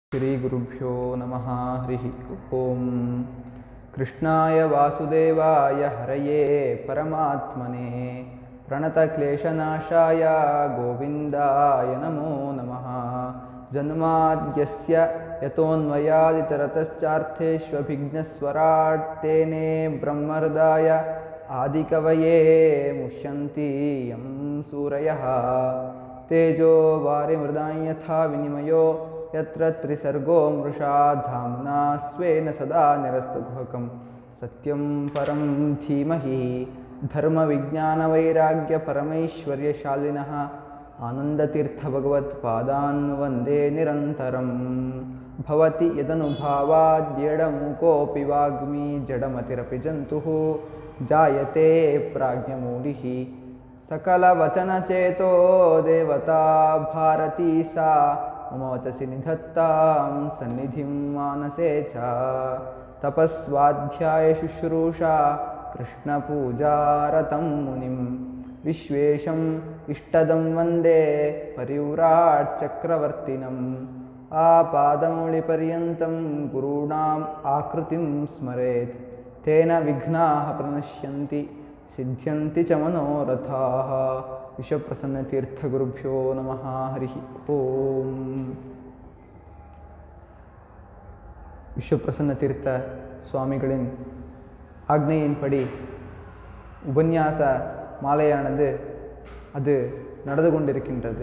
श्रीगुरुभ्यो नमः हरिः ॐ कृष्णाय वासुदेवाय हरये परमात्मने प्रणतक्लेशनाशाय गोविन्दाय नमो नमः जन्माद्यस्य यतोऽन्वयादितरतश्चार्थेष्वभिघ्नस्वराट् तेने ब्रह्महृदाय आदिकवये मुह्यन्ति यं सूरयः तेजो वारिमृदां यथा विनिमयो यत्र त्रिसर्गो मृषा धाम्ना स्वेन सदा निरस्तुगुहकं सत्यं परं धीमहि धर्मविज्ञानवैराग्यपरमैश्वर्यशालिनः आनन्दतीर्थभगवत्पादान् वन्दे निरन्तरं भवति यदनुभावाद्यडमुकोऽपि वाग्मी जडमतिरपि जन्तुः जायते प्राज्ञमूढिः सकलवचनचेतो देवता भारती सा मम वचसि निधत्तां सन्निधिं मानसे च तपस्वाध्यायशुश्रूषा कृष्णपूजारतं मुनिं विश्वेशम् इष्टदं वन्दे परिव्राट् चक्रवर्तिनम् आपादमौलिपर्यन्तं गुरूणाम् आकृतिं स्मरेत् तेन विघ्नाः प्रणश्यन्ति सिद्ध्यन्ति च मनोरथाः विश्वप्रसन्नतीर्थगुरुभ्यो नमः हरिः ஓம் விஸ்வப்பிரசன்ன தீர்த்த சுவாமிகளின் ஆக்னையின்படி உபன்யாச மாலையானது அது நடந்து கொண்டிருக்கின்றது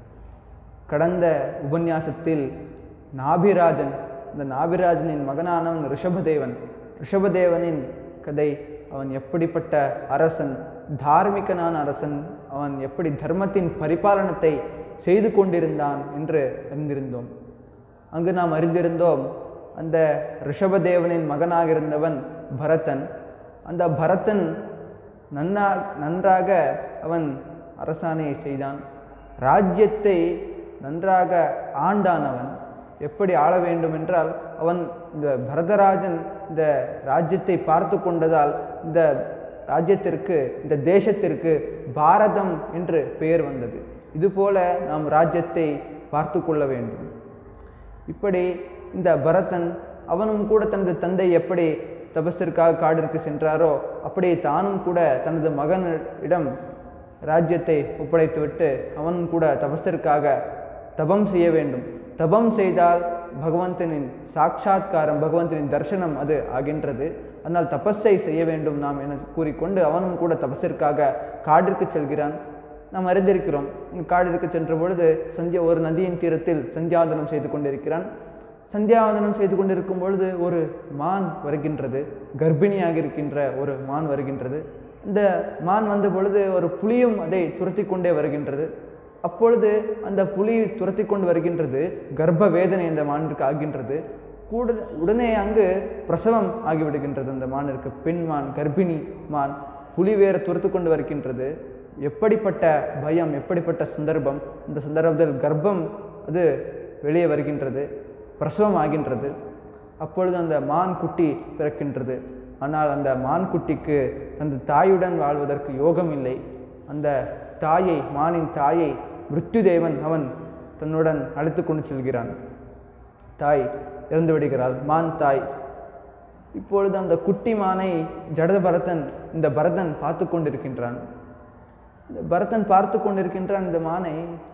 கடந்த உபன்யாசத்தில் நாபிராஜன் இந்த நாபிராஜனின் மகனானவன் ரிஷபதேவன் ரிஷபதேவனின் கதை அவன் எப்படிப்பட்ட அரசன் தார்மிகனான அரசன் அவன் எப்படி தர்மத்தின் பரிபாலனத்தை செய்து கொண்டிருந்தான் என்று அறிந்திருந்தோம் அங்கு நாம் அறிந்திருந்தோம் அந்த ரிஷபதேவனின் மகனாக இருந்தவன் பரதன் அந்த பரதன் நன்னா நன்றாக அவன் அரசாணை செய்தான் ராஜ்யத்தை நன்றாக ஆண்டான் அவன் எப்படி ஆள வேண்டும் என்றால் அவன் இந்த பரதராஜன் இந்த ராஜ்யத்தை பார்த்து கொண்டதால் இந்த ராஜ்யத்திற்கு இந்த தேசத்திற்கு பாரதம் என்று பெயர் வந்தது இதுபோல நாம் ராஜ்யத்தை பார்த்து கொள்ள வேண்டும் இப்படி இந்த பரதன் அவனும் கூட தனது தந்தை எப்படி தபஸிற்காக காடிற்கு சென்றாரோ அப்படியே தானும் கூட தனது மகனிடம் ராஜ்யத்தை ஒப்படைத்துவிட்டு அவனும் கூட தபஸிற்காக தபம் செய்ய வேண்டும் தபம் செய்தால் பகவந்தனின் சாட்சாத்காரம் பகவந்தனின் தர்சனம் அது ஆகின்றது அதனால் தபஸை செய்ய வேண்டும் நாம் என கூறிக்கொண்டு அவனும் கூட தபஸிற்காக காடிற்கு செல்கிறான் நாம் அறிந்திருக்கிறோம் இங்கு காடிற்கு சென்ற பொழுது சந்தியா ஒரு நதியின் தீரத்தில் சந்தியாவதனம் செய்து கொண்டிருக்கிறான் சந்தியாவதனம் செய்து கொண்டிருக்கும் பொழுது ஒரு மான் வருகின்றது கர்ப்பிணியாக இருக்கின்ற ஒரு மான் வருகின்றது இந்த மான் வந்த பொழுது ஒரு புலியும் அதை துரத்தி கொண்டே வருகின்றது அப்பொழுது அந்த புலி துரத்தி கொண்டு வருகின்றது கர்ப்ப வேதனை இந்த மானிற்கு ஆகின்றது கூட உடனே அங்கு பிரசவம் ஆகிவிடுகின்றது அந்த மானிற்கு பெண் மான் கர்ப்பிணி மான் புலி வேறு துரத்து கொண்டு வருகின்றது எப்படிப்பட்ட பயம் எப்படிப்பட்ட சந்தர்ப்பம் இந்த சந்தர்ப்பத்தில் கர்ப்பம் அது வெளியே வருகின்றது பிரசவம் ஆகின்றது அப்பொழுது அந்த மான் குட்டி பிறக்கின்றது ஆனால் அந்த மான் குட்டிக்கு அந்த தாயுடன் வாழ்வதற்கு யோகம் இல்லை அந்த தாயை மானின் தாயை மிருத்யுதேவன் அவன் தன்னுடன் அழைத்து கொண்டு செல்கிறான் தாய் இறந்து விடுகிறாள் மான் தாய் இப்பொழுது அந்த குட்டி மானை ஜடத பரதன் இந்த பரதன் பார்த்து கொண்டிருக்கின்றான் இந்த பரதன் பார்த்து கொண்டிருக்கின்றான் இந்த மானை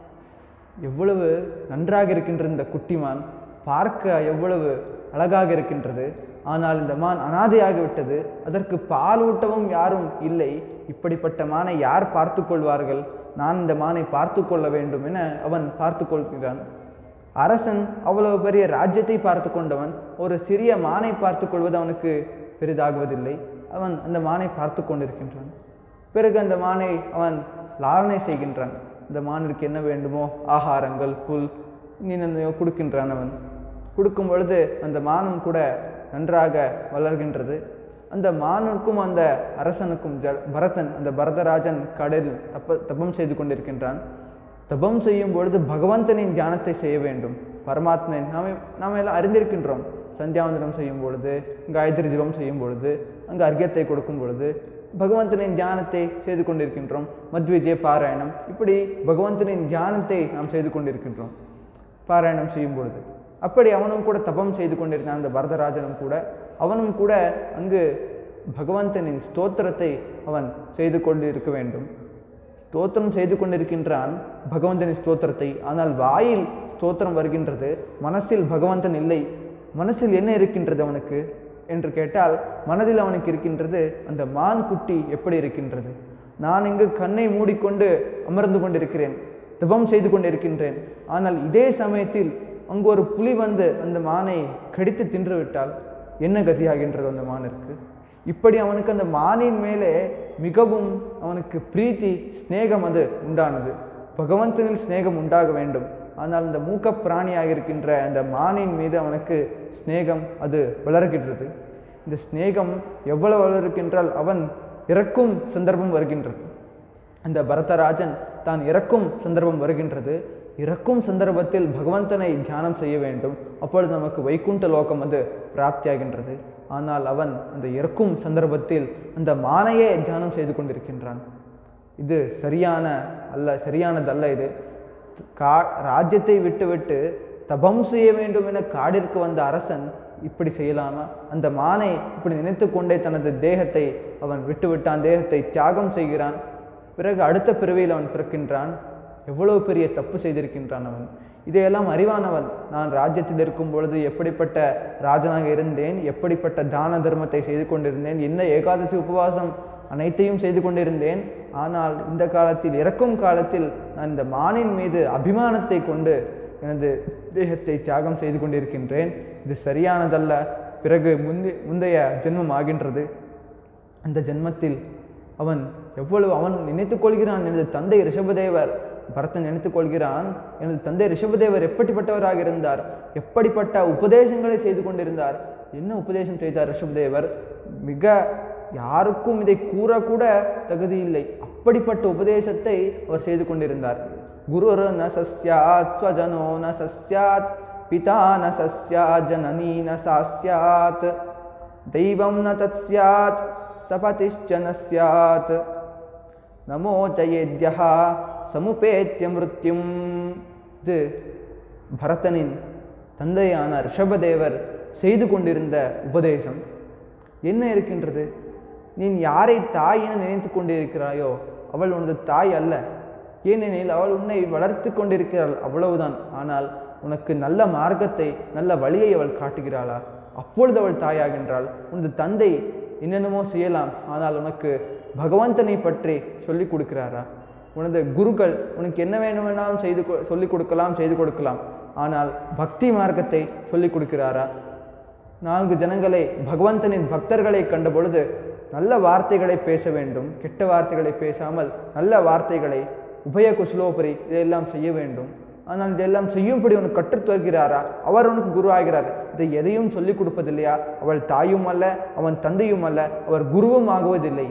எவ்வளவு நன்றாக இருக்கின்ற இந்த குட்டி மான் பார்க்க எவ்வளவு அழகாக இருக்கின்றது ஆனால் இந்த மான் அனாதையாகி விட்டது அதற்கு பால் ஊட்டவும் யாரும் இல்லை இப்படிப்பட்ட மானை யார் பார்த்து கொள்வார்கள் நான் இந்த மானை பார்த்து கொள்ள வேண்டும் என அவன் பார்த்து கொள்கிறான் அரசன் அவ்வளவு பெரிய ராஜ்யத்தை பார்த்து கொண்டவன் ஒரு சிறிய மானை பார்த்து கொள்வது அவனுக்கு பெரிதாகுவதில்லை அவன் அந்த மானை பார்த்து கொண்டிருக்கின்றான் பிறகு அந்த மானை அவன் லாலனை செய்கின்றான் இந்த மானிற்கு என்ன வேண்டுமோ ஆகாரங்கள் புல் நீ கொடுக்கின்றான் அவன் கொடுக்கும் பொழுது அந்த மானும் கூட நன்றாக வளர்கின்றது அந்த மானுக்கும் அந்த அரசனுக்கும் ஜ பரதன் அந்த பரதராஜன் கடலில் தப்ப தபம் செய்து கொண்டிருக்கின்றான் தபம் செய்யும் பொழுது பகவந்தனின் தியானத்தை செய்ய வேண்டும் பரமாத்மன் நாம் நாம் எல்லாம் அறிந்திருக்கின்றோம் சந்தியாவந்தனம் செய்யும் பொழுது காயத்ரி ஜபம் செய்யும் பொழுது அங்கு அர்க்கியத்தை கொடுக்கும் பொழுது பகவந்தனின் தியானத்தை செய்து கொண்டிருக்கின்றோம் மத்விஜய பாராயணம் இப்படி பகவந்தனின் தியானத்தை நாம் செய்து கொண்டிருக்கின்றோம் பாராயணம் செய்யும் பொழுது அப்படி அவனும் கூட தபம் செய்து கொண்டிருந்தான் அந்த பரதராஜனும் கூட அவனும் கூட அங்கு பகவந்தனின் ஸ்தோத்திரத்தை அவன் செய்து கொண்டு இருக்க வேண்டும் ஸ்தோத்திரம் செய்து கொண்டிருக்கின்றான் பகவந்தனின் ஸ்தோத்திரத்தை ஆனால் வாயில் ஸ்தோத்திரம் வருகின்றது மனசில் பகவந்தன் இல்லை மனசில் என்ன இருக்கின்றது அவனுக்கு என்று கேட்டால் மனதில் அவனுக்கு இருக்கின்றது அந்த மான் குட்டி எப்படி இருக்கின்றது நான் இங்கு கண்ணை மூடிக்கொண்டு அமர்ந்து கொண்டிருக்கிறேன் தபம் செய்து கொண்டிருக்கின்றேன் ஆனால் இதே சமயத்தில் அங்கு ஒரு புலி வந்து அந்த மானை கடித்து தின்று விட்டால் என்ன கதியாகின்றது அந்த மானிற்கு இப்படி அவனுக்கு அந்த மானின் மேலே மிகவும் அவனுக்கு பிரீத்தி ஸ்நேகம் அது உண்டானது பகவந்தனில் ஸ்நேகம் உண்டாக வேண்டும் ஆனால் இந்த மூக்க பிராணியாக இருக்கின்ற அந்த மானின் மீது அவனுக்கு ஸ்நேகம் அது வளர்கின்றது இந்த ஸ்நேகம் எவ்வளவு வளர்க்கின்றால் அவன் இறக்கும் சந்தர்ப்பம் வருகின்றது அந்த பரதராஜன் தான் இறக்கும் சந்தர்ப்பம் வருகின்றது இறக்கும் சந்தர்ப்பத்தில் பகவந்தனை தியானம் செய்ய வேண்டும் அப்பொழுது நமக்கு வைகுண்ட லோகம் அது பிராப்தியாகின்றது ஆனால் அவன் அந்த இறக்கும் சந்தர்ப்பத்தில் அந்த மானையே தியானம் செய்து கொண்டிருக்கின்றான் இது சரியான அல்ல சரியானதல்ல இது கா ராஜ்யத்தை விட்டுவிட்டு தபம் செய்ய வேண்டும் என காடிற்கு வந்த அரசன் இப்படி செய்யலாமா அந்த மானை இப்படி நினைத்து கொண்டே தனது தேகத்தை அவன் விட்டுவிட்டான் தேகத்தை தியாகம் செய்கிறான் பிறகு அடுத்த பிறவியில் அவன் பிறக்கின்றான் எவ்வளவு பெரிய தப்பு செய்திருக்கின்றான் அவன் இதையெல்லாம் அறிவானவன் நான் ராஜ்யத்தில் இருக்கும் பொழுது எப்படிப்பட்ட ராஜனாக இருந்தேன் எப்படிப்பட்ட தான தர்மத்தை செய்து கொண்டிருந்தேன் என்ன ஏகாதசி உபவாசம் அனைத்தையும் செய்து கொண்டிருந்தேன் ஆனால் இந்த காலத்தில் இறக்கும் காலத்தில் நான் இந்த மானின் மீது அபிமானத்தை கொண்டு எனது தேகத்தை தியாகம் செய்து கொண்டிருக்கின்றேன் இது சரியானதல்ல பிறகு முந்தி முந்தைய ஜென்மம் ஆகின்றது அந்த ஜென்மத்தில் அவன் எவ்வளவு அவன் நினைத்துக் கொள்கிறான் எனது தந்தை ரிஷபதேவர் பரதன் நினைத்துக் கொள்கிறான் எனது தந்தை ரிஷபதேவர் எப்படிப்பட்டவராக இருந்தார் எப்படிப்பட்ட உபதேசங்களை செய்து கொண்டிருந்தார் என்ன உபதேசம் செய்தார் ரிஷபதேவர் மிக யாருக்கும் இதை கூறக்கூட தகுதி இல்லை அப்படிப்பட்ட உபதேசத்தை அவர் செய்து கொண்டிருந்தார் குருர் ந சஸ்யாத் ஸ்வஜனோ ந சஸ்யாத் பிதா ந சஸ்யாத் ஜனனி ந சாஸ்யாத் தெய்வம் ந தத் ஸ்யாத் சபதிஷ்ச ந ஸ்யாத் நமோ ஜயேத்யா சமுபேத்திய மிருத்யும் இது பரதனின் தந்தையான ரிஷபதேவர் செய்து கொண்டிருந்த உபதேசம் என்ன இருக்கின்றது நீ யாரை தாய் என நினைத்து கொண்டிருக்கிறாயோ அவள் உனது தாய் அல்ல ஏனெனில் அவள் உன்னை வளர்த்து கொண்டிருக்கிறாள் அவ்வளவுதான் ஆனால் உனக்கு நல்ல மார்க்கத்தை நல்ல வழியை அவள் காட்டுகிறாளா அப்பொழுது அவள் தாயாகின்றாள் உனது தந்தை என்னென்னமோ செய்யலாம் ஆனால் உனக்கு பகவந்தனை பற்றி சொல்லிக் கொடுக்கிறாரா உனது குருக்கள் உனக்கு என்ன வேணுமென்னாலும் செய்து கொ- சொல்லிக் கொடுக்கலாம் செய்து கொடுக்கலாம் ஆனால் பக்தி மார்க்கத்தை சொல்லிக் கொடுக்கிறாரா நான்கு ஜனங்களை பகவந்தனின் பக்தர்களை கண்ட பொழுது நல்ல வார்த்தைகளை பேச வேண்டும் கெட்ட வார்த்தைகளை பேசாமல் நல்ல வார்த்தைகளை உபய குசுலோபரி இதையெல்லாம் செய்ய வேண்டும் ஆனால் இதெல்லாம் செய்யும்படி உனக்கு கற்றுத் தருகிறாரா அவர் உனக்கு குரு ஆகிறார் இதை எதையும் சொல்லிக் கொடுப்பதில்லையா அவள் தாயும் அல்ல அவன் தந்தையும் அல்ல அவர் குருவும் ஆகுவதில்லை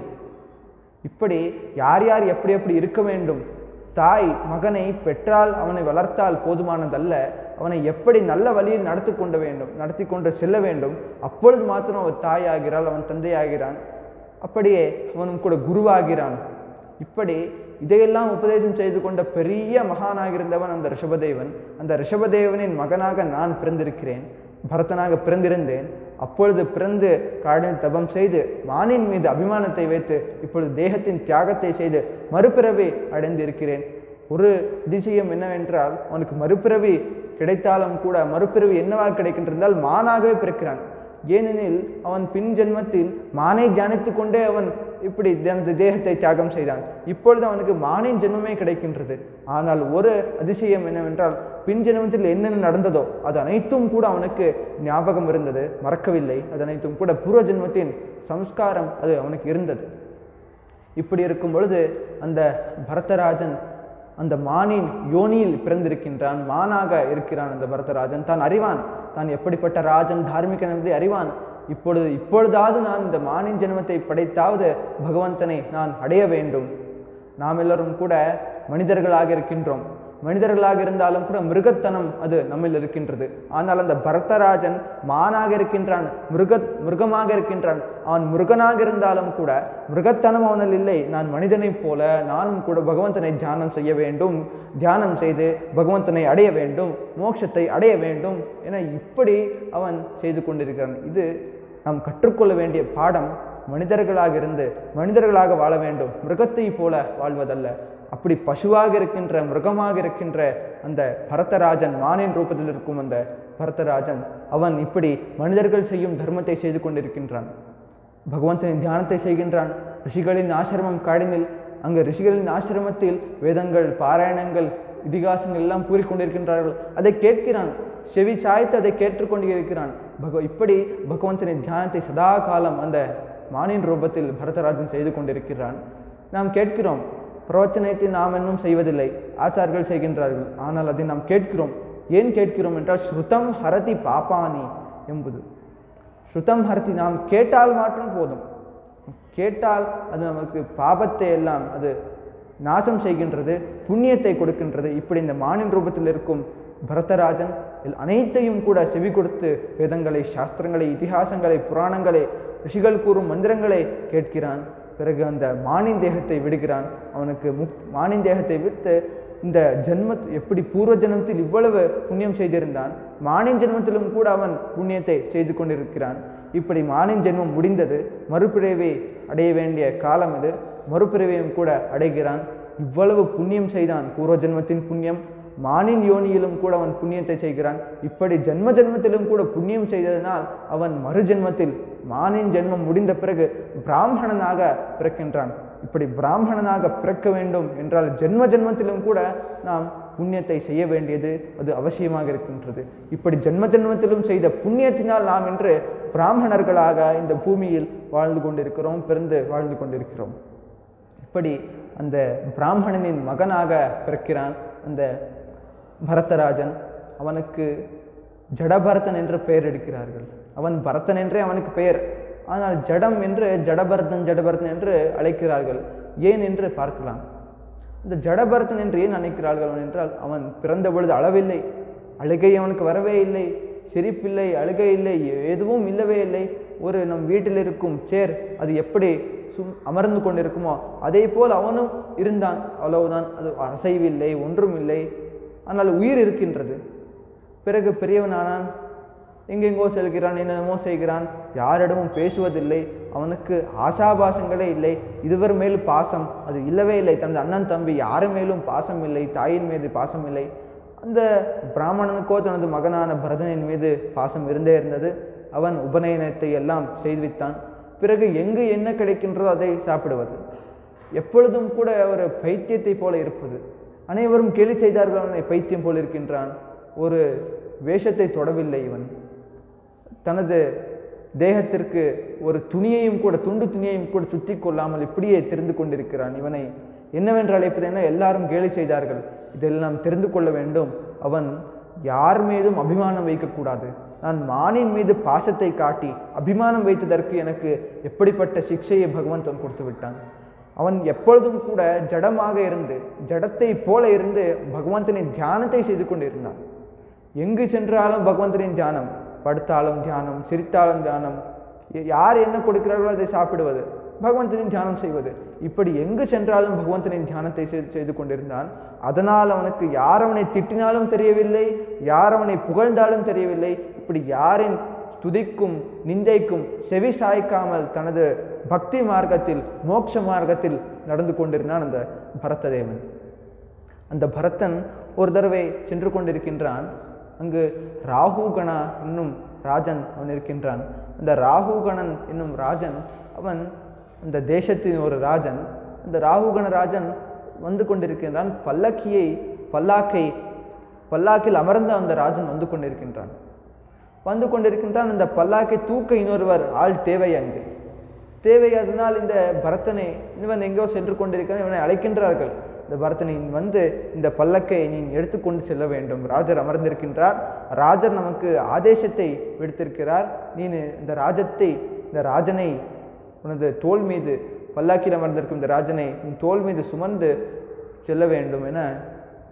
இப்படி யார் யார் எப்படி எப்படி இருக்க வேண்டும் தாய் மகனை பெற்றால் அவனை வளர்த்தால் போதுமானதல்ல அவனை எப்படி நல்ல வழியில் நடத்தி கொண்டு வேண்டும் நடத்தி கொண்டு செல்ல வேண்டும் அப்பொழுது மாத்திரம் அவன் தாய் ஆகிறாள் அவன் தந்தையாகிறான் அப்படியே அவனும் கூட குருவாகிறான் இப்படி இதையெல்லாம் உபதேசம் செய்து கொண்ட பெரிய மகானாக இருந்தவன் அந்த ரிஷபதேவன் அந்த ரிஷபதேவனின் மகனாக நான் பிறந்திருக்கிறேன் பரதனாக பிறந்திருந்தேன் அப்பொழுது பிறந்து காடில் தபம் செய்து மானின் மீது அபிமானத்தை வைத்து இப்பொழுது தேகத்தின் தியாகத்தை செய்து மறுபிறவி அடைந்திருக்கிறேன் ஒரு அதிசயம் என்னவென்றால் அவனுக்கு மறுபிறவி கிடைத்தாலும் கூட மறுபிறவி என்னவாக கிடைக்கின்றால் மானாகவே பிறக்கிறான் ஏனெனில் அவன் பின் ஜென்மத்தில் மானை தியானித்து கொண்டே அவன் இப்படி தனது தேகத்தை தியாகம் செய்தான் இப்பொழுது அவனுக்கு மானின் ஜென்மமே கிடைக்கின்றது ஆனால் ஒரு அதிசயம் என்னவென்றால் பின் ஜென்மத்தில் என்னென்ன நடந்ததோ அது அனைத்தும் கூட அவனுக்கு ஞாபகம் இருந்தது மறக்கவில்லை அது அனைத்தும் கூட பூர்வ ஜென்மத்தின் சம்ஸ்காரம் அது அவனுக்கு இருந்தது இப்படி இருக்கும் பொழுது அந்த பரதராஜன் அந்த மானின் யோனியில் பிறந்திருக்கின்றான் மானாக இருக்கிறான் அந்த பரதராஜன் தான் அறிவான் தான் எப்படிப்பட்ட ராஜன் தார்மிகன் என்பதை அறிவான் இப்பொழுது இப்பொழுதாவது நான் இந்த மானின் ஜென்மத்தை படைத்தாவது பகவந்தனை நான் அடைய வேண்டும் நாம் எல்லோரும் கூட மனிதர்களாக இருக்கின்றோம் மனிதர்களாக இருந்தாலும் கூட மிருகத்தனம் அது நம்மில் இருக்கின்றது ஆனால் அந்த பரதராஜன் மானாக இருக்கின்றான் மிருக மிருகமாக இருக்கின்றான் அவன் முருகனாக இருந்தாலும் கூட மிருகத்தனம் அவனில் இல்லை நான் மனிதனைப் போல நானும் கூட பகவந்தனை தியானம் செய்ய வேண்டும் தியானம் செய்து பகவந்தனை அடைய வேண்டும் மோட்சத்தை அடைய வேண்டும் என இப்படி அவன் செய்து கொண்டிருக்கிறான் இது நாம் கற்றுக்கொள்ள வேண்டிய பாடம் மனிதர்களாக இருந்து மனிதர்களாக வாழ வேண்டும் மிருகத்தை போல வாழ்வதல்ல அப்படி பசுவாக இருக்கின்ற மிருகமாக இருக்கின்ற அந்த பரதராஜன் மானின் ரூபத்தில் இருக்கும் அந்த பரதராஜன் அவன் இப்படி மனிதர்கள் செய்யும் தர்மத்தை செய்து கொண்டிருக்கின்றான் பகவந்தனின் தியானத்தை செய்கின்றான் ரிஷிகளின் ஆசிரமம் காடினில் அங்கு ரிஷிகளின் ஆசிரமத்தில் வேதங்கள் பாராயணங்கள் இதிகாசங்கள் எல்லாம் கூறிக்கொண்டிருக்கின்றார்கள் அதை கேட்கிறான் செவி சாய்த்து அதை கேட்டுக்கொண்டு இருக்கிறான் பகவ இப்படி பகவந்தனின் தியானத்தை சதா காலம் அந்த மானின் ரூபத்தில் பரதராஜன் செய்து கொண்டிருக்கிறான் நாம் கேட்கிறோம் பிரவச்சனத்தை நாம் இன்னும் செய்வதில்லை ஆச்சார்கள் செய்கின்றார்கள் ஆனால் அதை நாம் கேட்கிறோம் ஏன் கேட்கிறோம் என்றால் ஸ்ருதம் ஹரதி பாப்பானி என்பது ஸ்ருதம் ஹரதி நாம் கேட்டால் மாற்றம் போதும் கேட்டால் அது நமக்கு பாபத்தை எல்லாம் அது நாசம் செய்கின்றது புண்ணியத்தை கொடுக்கின்றது இப்படி இந்த மானின் ரூபத்தில் இருக்கும் பரதராஜன் இல் அனைத்தையும் கூட செவி கொடுத்து வேதங்களை சாஸ்திரங்களை இதிகாசங்களை புராணங்களை ரிஷிகள் கூறும் மந்திரங்களை கேட்கிறான் பிறகு அந்த மானின் தேகத்தை விடுகிறான் அவனுக்கு முக் மானின் தேகத்தை விட்டு இந்த ஜென்ம எப்படி பூர்வ ஜென்மத்தில் இவ்வளவு புண்ணியம் செய்திருந்தான் மானின் ஜென்மத்திலும் கூட அவன் புண்ணியத்தை செய்து கொண்டிருக்கிறான் இப்படி மானின் ஜென்மம் முடிந்தது மறுபிறவை அடைய வேண்டிய காலம் இது மறுபிறவையும் கூட அடைகிறான் இவ்வளவு புண்ணியம் செய்தான் பூர்வ ஜென்மத்தின் புண்ணியம் மானின் யோனியிலும் கூட அவன் புண்ணியத்தை செய்கிறான் இப்படி ஜென்ம ஜென்மத்திலும் கூட புண்ணியம் செய்ததனால் அவன் மறு ஜென்மத்தில் மானின் ஜென்மம் முடிந்த பிறகு பிராமணனாக பிறக்கின்றான் இப்படி பிராமணனாக பிறக்க வேண்டும் என்றால் ஜென்ம ஜென்மத்திலும் கூட நாம் புண்ணியத்தை செய்ய வேண்டியது அது அவசியமாக இருக்கின்றது இப்படி ஜென்ம ஜென்மத்திலும் செய்த புண்ணியத்தினால் நாம் இன்று பிராமணர்களாக இந்த பூமியில் வாழ்ந்து கொண்டிருக்கிறோம் பிறந்து வாழ்ந்து கொண்டிருக்கிறோம் இப்படி அந்த பிராமணனின் மகனாக பிறக்கிறான் அந்த பரதராஜன் அவனுக்கு ஜடபரதன் என்று பெயர் எடுக்கிறார்கள் அவன் பரதன் என்றே அவனுக்கு பெயர் ஆனால் ஜடம் என்று ஜடபரதன் ஜடபரதன் என்று அழைக்கிறார்கள் ஏன் என்று பார்க்கலாம் இந்த ஜடபரதன் என்று ஏன் அழைக்கிறார்கள் என்றால் அவன் பிறந்த பொழுது அளவில்லை அழுகை அவனுக்கு வரவே இல்லை சிரிப்பில்லை அழுகை இல்லை எதுவும் இல்லவே இல்லை ஒரு நம் வீட்டில் இருக்கும் சேர் அது எப்படி சும் அமர்ந்து கொண்டிருக்குமோ அதே போல் அவனும் இருந்தான் அவ்வளவுதான் அது அசைவில்லை ஒன்றும் இல்லை ஆனால் உயிர் இருக்கின்றது பிறகு பெரியவனானான் எங்கெங்கோ செல்கிறான் என்னென்னமோ செய்கிறான் யாரிடமும் பேசுவதில்லை அவனுக்கு ஆசாபாசங்களே இல்லை இதுவர் மேல் பாசம் அது இல்லவே இல்லை தனது அண்ணன் தம்பி யாரு மேலும் பாசம் இல்லை தாயின் மீது பாசம் இல்லை அந்த பிராமணனுக்கோ தனது மகனான பரதனின் மீது பாசம் இருந்தே இருந்தது அவன் உபநயனத்தை எல்லாம் செய்துவித்தான் பிறகு எங்கு என்ன கிடைக்கின்றதோ அதை சாப்பிடுவது எப்பொழுதும் கூட ஒரு பைத்தியத்தை போல இருப்பது அனைவரும் கேலி செய்தார்கள் அவனை பைத்தியம் போல் இருக்கின்றான் ஒரு வேஷத்தை தொடவில்லை இவன் தனது தேகத்திற்கு ஒரு துணியையும் கூட துண்டு துணியையும் கூட சுற்றி கொள்ளாமல் இப்படியே தெரிந்து கொண்டிருக்கிறான் இவனை என்னவென்று அழைப்பது என எல்லாரும் கேலி செய்தார்கள் இதெல்லாம் தெரிந்து கொள்ள வேண்டும் அவன் யார் மீதும் அபிமானம் வைக்கக்கூடாது நான் மானின் மீது பாசத்தை காட்டி அபிமானம் வைத்ததற்கு எனக்கு எப்படிப்பட்ட சிக்ஷையை பகவந்தன் கொடுத்து விட்டான் அவன் எப்பொழுதும் கூட ஜடமாக இருந்து ஜடத்தை போல இருந்து பகவந்தனின் தியானத்தை செய்து கொண்டிருந்தான் எங்கு சென்றாலும் பகவந்தனின் தியானம் படுத்தாலும் தியானம் சிரித்தாலும் தியானம் ய- யார் என்ன கொடுக்கிறார்களோ அதை சாப்பிடுவது பகவந்தனின் தியானம் செய்வது இப்படி எங்கு சென்றாலும் பகவந்தனின் தியானத்தை செய்- செய்து கொண்டிருந்தான் அதனால் அவனுக்கு யார் அவனை திட்டினாலும் தெரியவில்லை யார் அவனை புகழ்ந்தாலும் தெரியவில்லை இப்படி யாரின் துதிக்கும் நிந்தைக்கும் செவி சாய்க்காமல் தனது பக்தி மார்க்கத்தில் மோட்ச மார்க்கத்தில் நடந்து கொண்டிருந்தான் அந்த பரததேவன் அந்த பரதன் ஒரு தடவை சென்று கொண்டிருக்கின்றான் அங்கு ராகுகணா என்னும் ராஜன் அவன் இருக்கின்றான் அந்த ராகுகணன் என்னும் ராஜன் அவன் அந்த தேசத்தின் ஒரு ராஜன் அந்த ராகுகண ராஜன் வந்து கொண்டிருக்கின்றான் பல்லக்கியை பல்லாக்கை பல்லாக்கில் அமர்ந்த அந்த ராஜன் வந்து கொண்டிருக்கின்றான் வந்து கொண்டிருக்கின்றான் அந்த பல்லாக்கை தூக்க இன்னொருவர் ஆள் தேவை அங்கு தேவை அதனால் இந்த பரதனை இவன் எங்கோ சென்று கொண்டிருக்கிறான் இவனை அழைக்கின்றார்கள் இந்த பரதனை நீ வந்து இந்த பல்லக்கை நீ எடுத்துக்கொண்டு செல்ல வேண்டும் ராஜர் அமர்ந்திருக்கின்றார் ராஜர் நமக்கு ஆதேசத்தை விடுத்திருக்கிறார் நீ இந்த ராஜத்தை இந்த ராஜனை உனது தோள் மீது பல்லாக்கில் அமர்ந்திருக்கும் இந்த ராஜனை உன் தோள் மீது சுமந்து செல்ல வேண்டும் என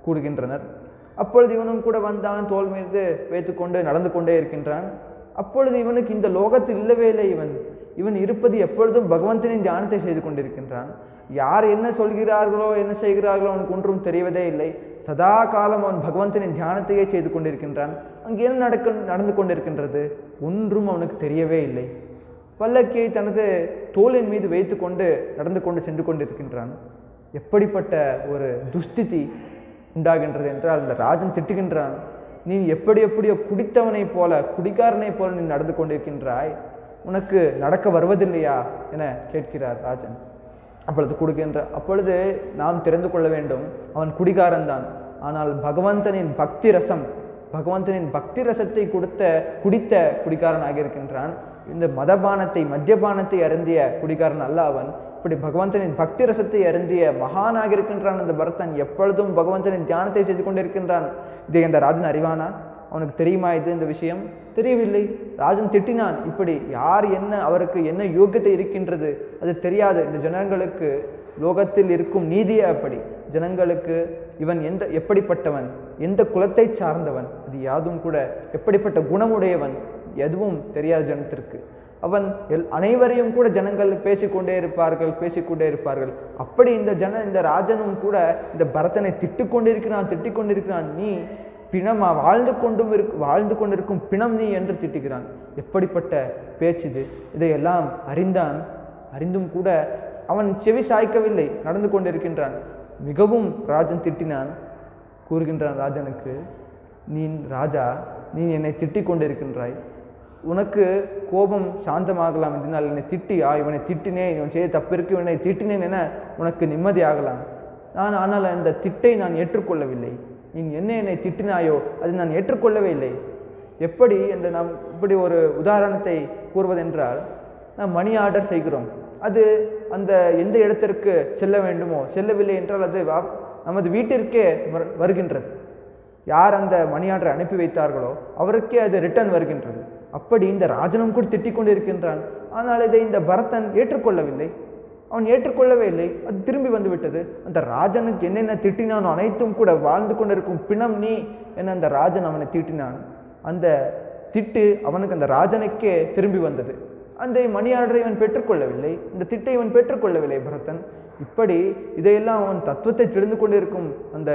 கூறுகின்றனர் அப்பொழுது இவனும் கூட வந்தான் தோல் மீது வைத்துக்கொண்டு நடந்து கொண்டே இருக்கின்றான் அப்பொழுது இவனுக்கு இந்த லோகத்தில் இல்லவே இல்லை இவன் இவன் இருப்பது எப்பொழுதும் பகவந்தனின் தியானத்தை செய்து கொண்டிருக்கின்றான் யார் என்ன சொல்கிறார்களோ என்ன செய்கிறார்களோ அவனுக்கு ஒன்றும் தெரிவதே இல்லை சதா காலம் அவன் பகவந்தனின் தியானத்தையே செய்து கொண்டிருக்கின்றான் அங்கே என்ன நடக்க நடந்து கொண்டிருக்கின்றது ஒன்றும் அவனுக்கு தெரியவே இல்லை பல்லக்கியை தனது தோளின் மீது வைத்துக்கொண்டு நடந்து கொண்டு சென்று கொண்டிருக்கின்றான் எப்படிப்பட்ட ஒரு துஸ்திதி உண்டாகின்றது என்றால் அந்த ராஜன் திட்டுகின்றான் நீ எப்படி எப்படியோ குடித்தவனைப் போல குடிகாரனைப் போல நீ நடந்து கொண்டிருக்கின்றாய் உனக்கு நடக்க வருவதில்லையா என கேட்கிறார் ராஜன் அப்பொழுது கொடுக்கின்ற அப்பொழுது நாம் தெரிந்து கொள்ள வேண்டும் அவன் குடிகாரன் தான் ஆனால் பகவந்தனின் பக்தி ரசம் பகவந்தனின் பக்தி ரசத்தை கொடுத்த குடித்த குடிகாரனாக இருக்கின்றான் இந்த மதபானத்தை மத்தியபானத்தை அருந்திய குடிகாரன் அல்ல அவன் இப்படி பகவந்தனின் பக்தி ரசத்தை அருந்திய மகானாக இருக்கின்றான் அந்த பரதன் எப்பொழுதும் பகவந்தனின் தியானத்தை செய்து கொண்டிருக்கின்றான் இதை அந்த ராஜன் அறிவானா அவனுக்கு தெரியுமா இது இந்த விஷயம் தெரியவில்லை ராஜன் திட்டினான் இப்படி யார் என்ன அவருக்கு என்ன யோக்கியத்தை இருக்கின்றது அது தெரியாது இந்த ஜனங்களுக்கு லோகத்தில் இருக்கும் நீதியே அப்படி ஜனங்களுக்கு இவன் எந்த எப்படிப்பட்டவன் எந்த குலத்தை சார்ந்தவன் அது யாதும் கூட எப்படிப்பட்ட குணமுடையவன் எதுவும் தெரியாது ஜனத்திற்கு அவன் எல் அனைவரையும் கூட ஜனங்கள் பேசிக்கொண்டே இருப்பார்கள் பேசிக்கொண்டே இருப்பார்கள் அப்படி இந்த ஜன இந்த ராஜனும் கூட இந்த பரதனை திட்டுக் கொண்டிருக்கிறான் திட்டிக் கொண்டிருக்கிறான் நீ பிணமா வாழ்ந்து கொண்டும் இருக்கு வாழ்ந்து கொண்டிருக்கும் பிணம் நீ என்று திட்டுகிறான் எப்படிப்பட்ட பேச்சு இது இதையெல்லாம் அறிந்தான் அறிந்தும் கூட அவன் செவி சாய்க்கவில்லை நடந்து கொண்டிருக்கின்றான் மிகவும் ராஜன் திட்டினான் கூறுகின்றான் ராஜனுக்கு நீ ராஜா நீ என்னை திட்டிக் கொண்டிருக்கின்றாய் உனக்கு கோபம் சாந்தமாகலாம் இதனால் என்னை திட்டியா இவனை திட்டினேன் இவன் செய்த தப்பிற்கு இவனை திட்டினேன் என உனக்கு நிம்மதியாகலாம் நான் ஆனால் அந்த திட்டை நான் ஏற்றுக்கொள்ளவில்லை நீ என்ன என்னை திட்டினாயோ அதை நான் ஏற்றுக்கொள்ளவே இல்லை எப்படி அந்த நாம் இப்படி ஒரு உதாரணத்தை கூறுவதென்றால் நாம் மணி ஆர்டர் செய்கிறோம் அது அந்த எந்த இடத்திற்கு செல்ல வேண்டுமோ செல்லவில்லை என்றால் அது வா- நமது வீட்டிற்கே வரு- வருகின்றது யார் அந்த மணி ஆர்டரை அனுப்பி வைத்தார்களோ அவருக்கே அது ரிட்டர்ன் வருகின்றது அப்படி இந்த ராஜனும் கூட திட்டிக் கொண்டிருக்கின்றான் ஆனால் இதை இந்த பரதன் ஏற்றுக்கொள்ளவில்லை அவன் ஏற்றுக்கொள்ளவே இல்லை அது திரும்பி வந்து விட்டது அந்த ராஜனுக்கு என்னென்ன திட்டினானோ அனைத்தும் கூட வாழ்ந்து கொண்டிருக்கும் பிணம் நீ என அந்த ராஜன் அவனை திட்டினான் அந்த திட்டு அவனுக்கு அந்த ராஜனுக்கே திரும்பி வந்தது அந்த மணி ஆர்டரை இவன் பெற்றுக்கொள்ளவில்லை இந்த திட்டை இவன் பெற்றுக்கொள்ளவில்லை பரதன் இப்படி இதையெல்லாம் அவன் தத்துவத்தை தெரிந்து கொண்டிருக்கும் அந்த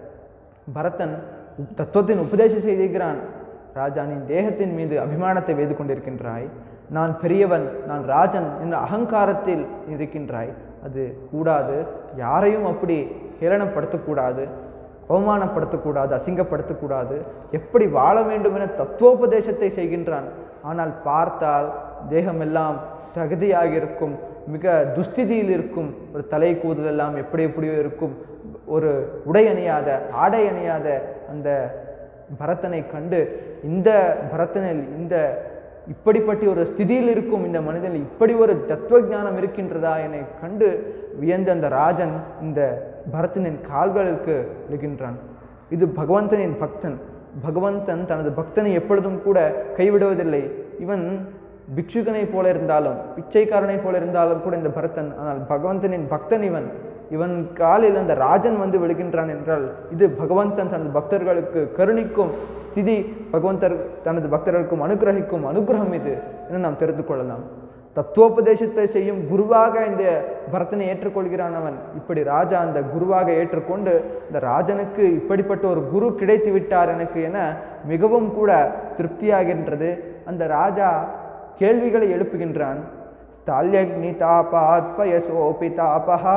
பரதன் உப்- தத்துவத்தின் உபதேசம் செய்திருக்கிறான் ராஜா நீ தேகத்தின் மீது அபிமானத்தை வைத்து கொண்டிருக்கின்றாய் நான் பெரியவன் நான் ராஜன் என்ற அகங்காரத்தில் நீ இருக்கின்றாய் அது கூடாது யாரையும் அப்படி ஹேளனப்படுத்தக்கூடாது அவமானப்படுத்தக்கூடாது அசிங்கப்படுத்தக்கூடாது எப்படி வாழ வேண்டும் என தத்துவோபதேசத்தை செய்கின்றான் ஆனால் பார்த்தால் தேகமெல்லாம் சகதியாக இருக்கும் மிக துஸ்திதியில் இருக்கும் ஒரு தலை கூதல் எல்லாம் எப்படி எப்படியோ இருக்கும் ஒரு உடை அணியாத ஆடை அணியாத அந்த பரதனை கண்டு இந்த பரதனில் இந்த இப்படிப்பட்ட ஒரு ஸ்திதியில் இருக்கும் இந்த மனிதனில் இப்படி ஒரு தத்துவ ஞானம் இருக்கின்றதா என கண்டு வியந்த அந்த ராஜன் இந்த பரதனின் கால்களுக்கு விழுகின்றான் இது பகவந்தனின் பக்தன் பகவந்தன் தனது பக்தனை எப்பொழுதும் கூட கைவிடுவதில்லை இவன் பிக்ஷுகனை போல இருந்தாலும் பிச்சைக்காரனை போல இருந்தாலும் கூட இந்த பரதன் ஆனால் பகவந்தனின் பக்தன் இவன் இவன் காலில் அந்த ராஜன் வந்து விழுகின்றான் என்றால் இது பகவந்தன் தனது பக்தர்களுக்கு கருணிக்கும் ஸ்திதி பகவந்தர் தனது பக்தர்களுக்கும் அனுகிரகிக்கும் அனுகிரகம் இது என நாம் தெரிந்து கொள்ளலாம் தத்துவோபதேசத்தை செய்யும் குருவாக இந்த பரதனை ஏற்றுக்கொள்கிறான் அவன் இப்படி ராஜா அந்த குருவாக ஏற்றுக்கொண்டு இந்த ராஜனுக்கு இப்படிப்பட்ட ஒரு குரு கிடைத்து விட்டார் எனக்கு என மிகவும் கூட திருப்தியாகின்றது அந்த ராஜா கேள்விகளை எழுப்புகின்றான் ஸ்தால்யக்னி தாபாத் பயசோபி தாபஹா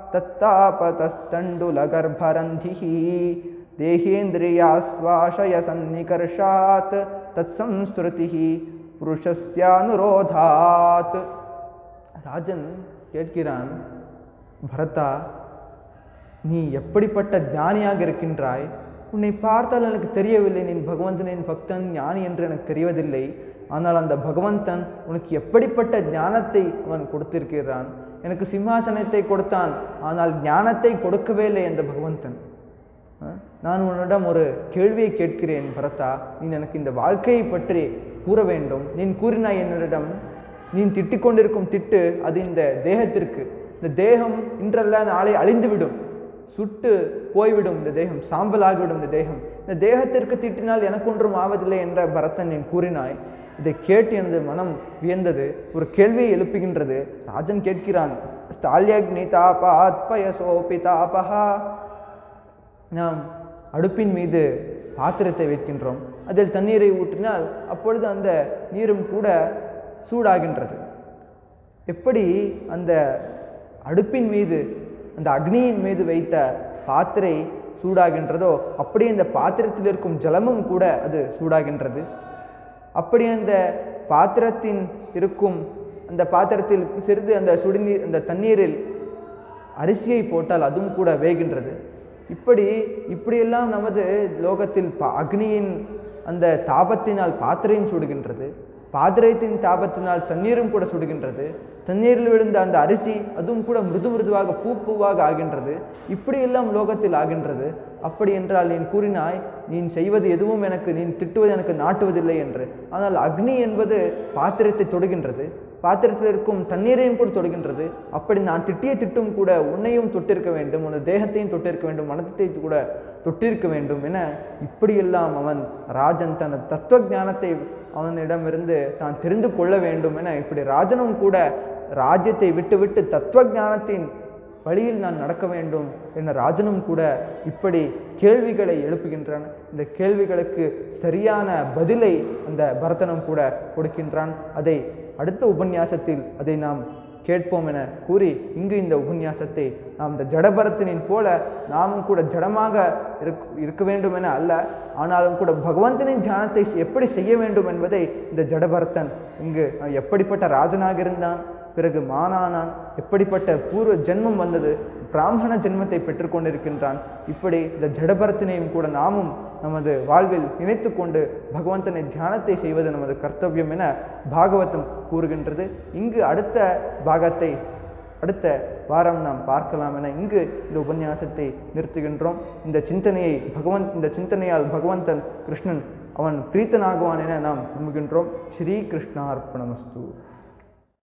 தத்தாபதஸ்தண்டுலகர்பரந்திः தேகேந்திரியாஸ்வாஷய சந்நிகர்ஷாத் தத்சம்ஸ்ருதிः புருஷஸ்யானுரோதாத் ராஜன் கேட்கிறான் பரதா நீ எப்படிப்பட்ட ஞானியாக இருக்கின்றாய் உன்னை பார்த்தால் எனக்கு தெரியவில்லை நீ பகவந்தனின் பக்தன் ஞானி என்று எனக்கு தெரிவதில்லை ஆனால் அந்த பகவந்தன் உனக்கு எப்படிப்பட்ட ஞானத்தை அவன் கொடுத்திருக்கிறான் எனக்கு சிம்மாசனத்தை கொடுத்தான் ஆனால் ஞானத்தை கொடுக்கவே இல்லை அந்த பகவந்தன் அஹ், நான் உன்னிடம் ஒரு கேள்வியை கேட்கிறேன் பரதா நீ எனக்கு இந்த வாழ்க்கையை பற்றி கூற வேண்டும் நீ கூறினாய் என்னிடம் நீ திட்டிக் கொண்டிருக்கும் திட்டு அது இந்த தேகத்திற்கு இந்த தேகம் இன்றல்ல நாளை அழிந்துவிடும் சுட்டு போய்விடும் இந்த தேகம் சாம்பலாகிவிடும் இந்த தேகம் இந்த தேகத்திற்கு திட்டினால் எனக்கொன்றும் ஆவதில்லை என்ற பரதன் நீ கூறினாய் இதை கேட்டு எனது மனம் வியந்தது ஒரு கேள்வியை எழுப்புகின்றது ராஜன் கேட்கிறான் ஸ்தால்யக்னி தாபாத்பயசோபி தாபஹா நாம் அடுப்பின் மீது பாத்திரத்தை வைக்கின்றோம் அதில் தண்ணீரை ஊற்றினால் அப்பொழுது அந்த நீரும் கூட சூடாகின்றது எப்படி அந்த அடுப்பின் மீது அந்த அக்னியின் மீது வைத்த பாத்திரை சூடாகின்றதோ அப்படியே இந்த பாத்திரத்தில் இருக்கும் ஜலமும் கூட அது சூடாகின்றது அப்படி அந்த பாத்திரத்தின் இருக்கும் அந்த பாத்திரத்தில் சிறிது அந்த சுடுநீர் அந்த தண்ணீரில் அரிசியை போட்டால் அதுவும் கூட வேகின்றது இப்படி இப்படியெல்லாம் நமது லோகத்தில் பா அக்னியின் அந்த தாபத்தினால் பாத்திரையும் சுடுகின்றது பாத்திரத்தின் தாபத்தினால் தண்ணீரும் கூட சுடுகின்றது தண்ணீரில் விழுந்த அந்த அரிசி அதுவும் கூட மிருது மிருதுவாக பூ பூவாக ஆகின்றது இப்படியெல்லாம் லோகத்தில் ஆகின்றது அப்படி என்றால் நீ கூறினாய் நீ செய்வது எதுவும் எனக்கு நீ திட்டுவது எனக்கு நாட்டுவதில்லை என்று ஆனால் அக்னி என்பது பாத்திரத்தை தொடுகின்றது பாத்திரத்தில் இருக்கும் தண்ணீரையும் கூட தொடுகின்றது அப்படி நான் திட்டிய திட்டும் கூட உன்னையும் தொட்டிருக்க வேண்டும் உனது தேகத்தையும் தொட்டிருக்க வேண்டும் மனத்தை கூட தொட்டிருக்க வேண்டும் என இப்படியெல்லாம் அவன் ராஜன் தனது தத்துவ ஞானத்தை அவனிடமிருந்து தான் தெரிந்து கொள்ள வேண்டும் என இப்படி ராஜனும் கூட ராஜ்யத்தை விட்டுவிட்டு தத்துவ ஞானத்தின் வழியில் நான் நடக்க வேண்டும் என ராஜனும் கூட இப்படி கேள்விகளை எழுப்புகின்றான் இந்த கேள்விகளுக்கு சரியான பதிலை அந்த பரதனும் கூட கொடுக்கின்றான் அதை அடுத்த உபன்யாசத்தில் அதை நாம் கேட்போம் என கூறி இங்கு இந்த உபன்யாசத்தை நாம் இந்த ஜடபரத்தனின் போல நாமும் கூட ஜடமாக இருக் இருக்க வேண்டும் என அல்ல ஆனாலும் கூட பகவந்தனின் தியானத்தை எப்படி செய்ய வேண்டும் என்பதை இந்த ஜடபரத்தன் இங்கு எப்படிப்பட்ட ராஜனாக இருந்தான் பிறகு மானானான் எப்படிப்பட்ட பூர்வ ஜென்மம் வந்தது பிராமண ஜென்மத்தை பெற்றுக்கொண்டிருக்கின்றான் இப்படி இந்த ஜடபரத்தினையும் கூட நாமும் நமது வாழ்வில் நினைத்து கொண்டு பகவந்தனை தியானத்தை செய்வது நமது கர்த்தவியம் என பாகவதம் கூறுகின்றது இங்கு அடுத்த பாகத்தை அடுத்த வாரம் நாம் பார்க்கலாம் என இங்கு இந்த உபன்யாசத்தை நிறுத்துகின்றோம் இந்த சிந்தனையை பகவந்த் இந்த சிந்தனையால் பகவந்தன் கிருஷ்ணன் அவன் பிரீத்தனாகுவான் என நாம் நம்புகின்றோம் ஸ்ரீ கிருஷ்ணார்ப்பணமஸ்து